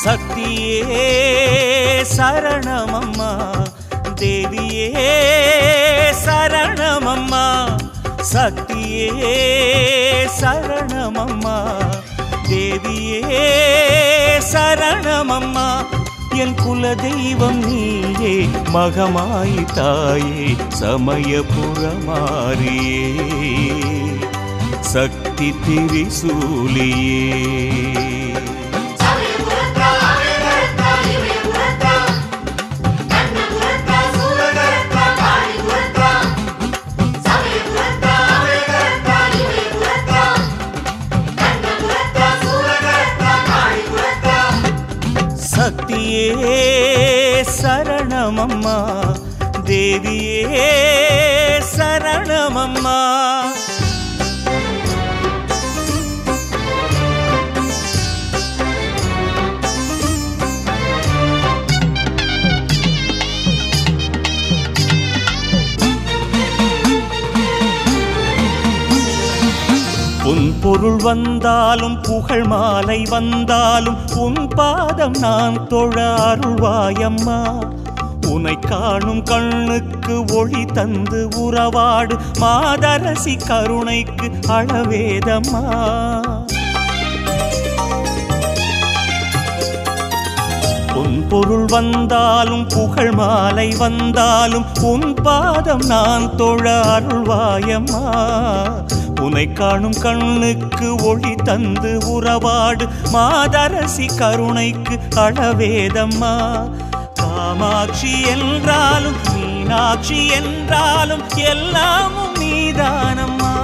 சக்தியே சரணமம்மா தேவியே சரணமம்மா சக்தியே சரணமம்மா தேவியே சரணமம்மா என் குல தெய்வம் நீயே மகமாய் தாயே சமயபுரமாரியே சக்தி திரிசூலியே சமயபுரத்தா அமயபுரத்தா இமயபுரத்தா கண்ணபுரத்தா சூரகரத்தா காளிபுரத்தா சமயபுரத்தா அமயபுரத்தா இமயபுரத்தா கண்ணபுரத்தா சூரகரத்தா காளிபுரத்தா சக்தியே சரணமம்மா தேவியே சரணமம்மா உன் பொருள் வந்தாலும் புகழ் மாலை வந்தாலும் உன் பாதம் நான் தொழ அருள்வாயம்மா உனை காணும் கண்ணுக்கு ஒளி தந்து உறவாடு மாதரசி கருணைக்கு அளவேதம்மா உன் பொருள் வந்தாலும் புகழ் மாலை வந்தாலும் உன் பாதம் நான் தொழ அருள்வாயம்மா உனை காணும் கண்ணுக்கு ஒளி தந்து உறவாடு மாதரசி கருணைக்கு அளவேதம்மா காமாட்சி என்றாலும் மீனாட்சி என்றாலும் எல்லாமும் நீதானம்மா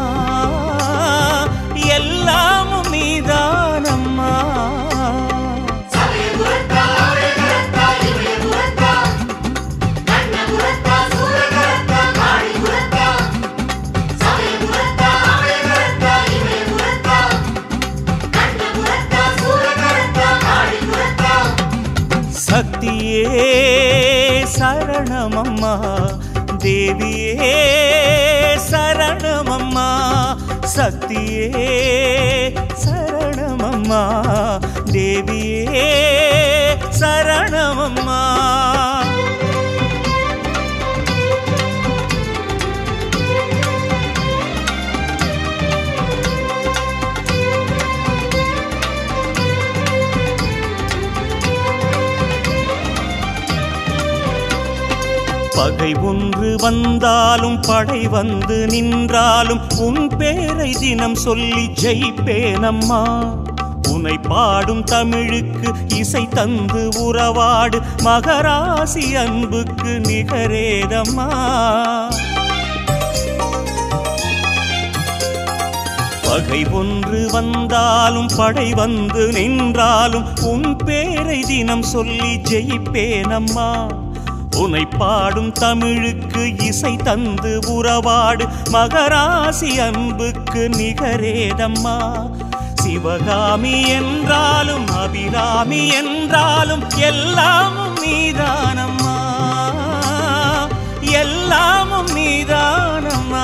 எல்லாமும் நீதானம்மா சமயபுரத்தா அமயபுரத்தா இமயபுரத்தா கண்ணபுரத்தா சூரகரத்தா காளிபுரத்தா சமயபுரத்தா அமயபுரத்தா இமயபுரத்தா கண்ணபுரத்தா சூரகரத்தா காளிபுரத்தா சக்தியே சரணமம்மா தேவியே சரணமம்மா சக்தியே சரணமம்மா தேவியே சரணமம்மா பகை ஒன்று வந்தாலும் படை வந்து நின்றாலும் உன் பேரை தினம் சொல்லி ஜெயிப்பேனம்மா உனை பாடும் தமிழுக்கு இசை தந்து உறவாடு மகராசி அன்புக்கு நிகரேதம்மா பகை ஒன்று வந்தாலும் படை வந்து நின்றாலும் உன் பேரை தினம் சொல்லி ஜெயிப்பேனம்மா உனை பாடும் தமிழுக்கு இசை தந்து உறவாடு மகராசி அன்புக்கு நிகரேதம்மா சிவகாமி என்றாலும் அபிராமி என்றாலும் எல்லாமும் நீதானம்மா எல்லாமும் நீதானம்மா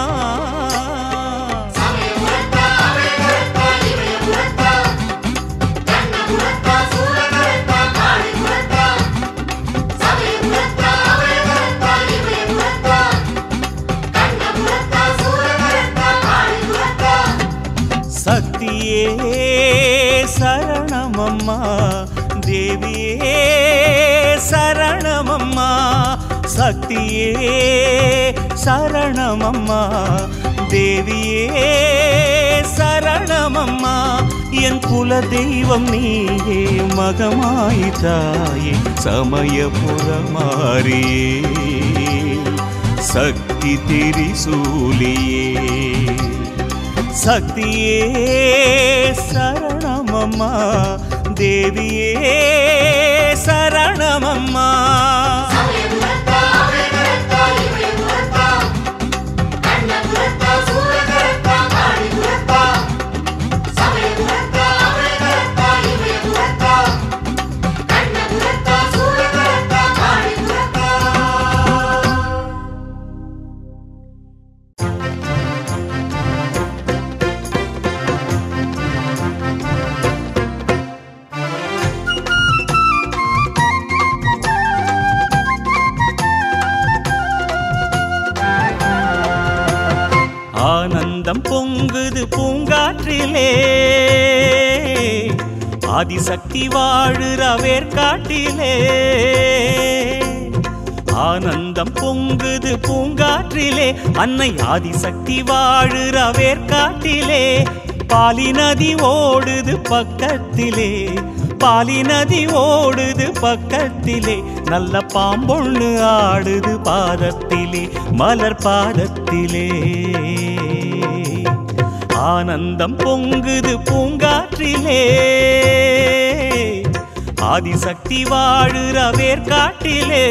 சமயபுரத்தா அமயபுரத்தா இமயபுரத்தா கண்ணபுரத்தா சூரகரத்தா காளிபுரத்தா சமயபுரத்தா அமயபுரத்தா இமயபுரத்தா கண்ணபுரத்தா சூரகரத்தா காளிபுரத்தா சக்தியே சரணமம்மா தேவியே சரணமம்மா சக்தியே சரணமம்மா தேவியே சரணமம்மா என் குல தெய்வம் நீயே மகமாய் தாயே சமயபுரமாரியே சக்தி திரிசூலியே சக்தியே சரணமம்மா தேவியே சரணமம்மா சமயபுரத்தா அமயபுரத்தா இமயபுரத்தா கண்ணபுரத்தா சூரகரத்தா காளிபுரத்தா சமயபுரத்தா அமயபுரத்தா இமயபுரத்தா கண்ணபுரத்தா சூரகரத்தா காளிபுரத்தா சக்தியே பூங்காற்றிலே ஆதிசக்தி வாழுற வேர்காட்டிலே ஆனந்தம் பொங்குது பூங்காற்றிலே அன்னை ஆதிசக்தி வாழுற வேர்காட்டிலே பாலி நதி ஓடுது பக்கத்திலே பாலி நதி ஓடுது பக்கத்திலே நல்ல பாம்பொண்ணு ஆடுது பாதத்திலே மலர் பாதத்திலே ஆனந்தம் பொங்குது பூங்காற்றிலே ஆதிசக்தி வாழுற வேர்காட்டிலே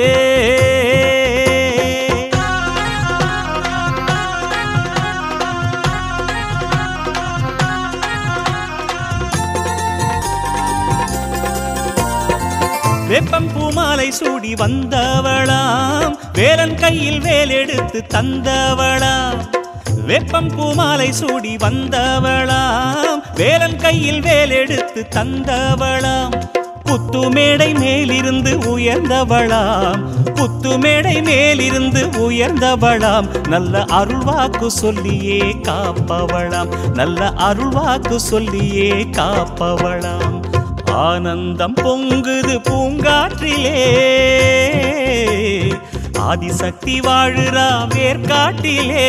வெப்பம் பூமாலை சூடி வந்தவளாம் வேலன் கையில் வேலெடுத்து தந்தவளாம் வெப்பம் பூமாலை சூடி வந்தவளாம் வேலன் கையில் வேலெடுத்து தந்தவளாம் புத்துமேடை மேலிருந்து உயர்ந்தவளாம் புத்துமேடை மேலிருந்து உயர்ந்தவளாம் நல்ல அருள்வாக்கு சொல்லியே காப்பவளாம் நல்ல அருள்வாக்கு சொல்லியே காப்பவளாம் ஆனந்தம் பொங்குது பூங்காற்றிலே ஆதிசக்தி வாழுறா வேர்காட்டிலே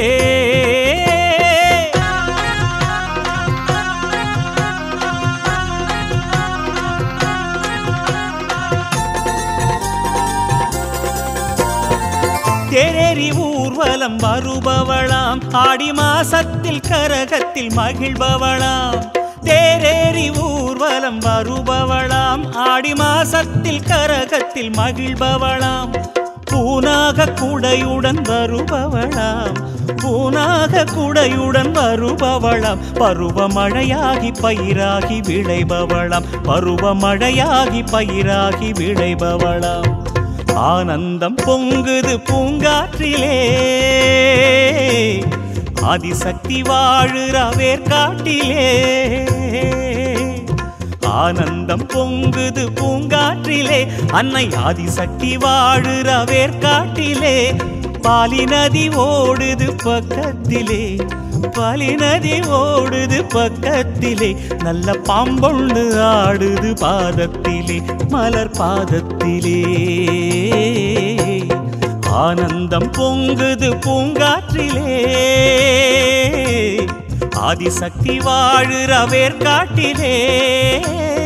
தேரேறி ஊர்வலம் வருபவளாம் ஆடி மாசத்தில் கரகத்தில் மகிழ்பவளாம் தேரேறி ஊர்வலம் வருபவளாம் ஆடி மாசத்தில் கரகத்தில் மகிழ்பவளாம் பூனாக குடையுடன் வருபவளாம் பூனாக குடையுடன் வருபவளாம் பருவமழையாகி பயிராகி விளைபவளாம் பருவமழையாகி பயிராகி விளைபவளாம் ஆனந்தம் பொங்குது பூங்காற்றிலே ஆதிசக்தி வாழுற வேர்காட்டிலே ஆனந்தம் பொங்குது பூங்காற்றிலே அன்னை ஆதிசக்தி வாழுற வேர்காட்டிலே பாலி நதி ஓடுது பக்கத்திலே பாலி நதி ஓடுது பக்கத்திலே நல்ல பாம்பொண்ணு ஆடுது பாதத்திலே மலர் பாதத்திலே ஆனந்தம் பொங்குது பூங்காற்றிலே ஆதிசக்தி வாழுற வேர்காட்டிலே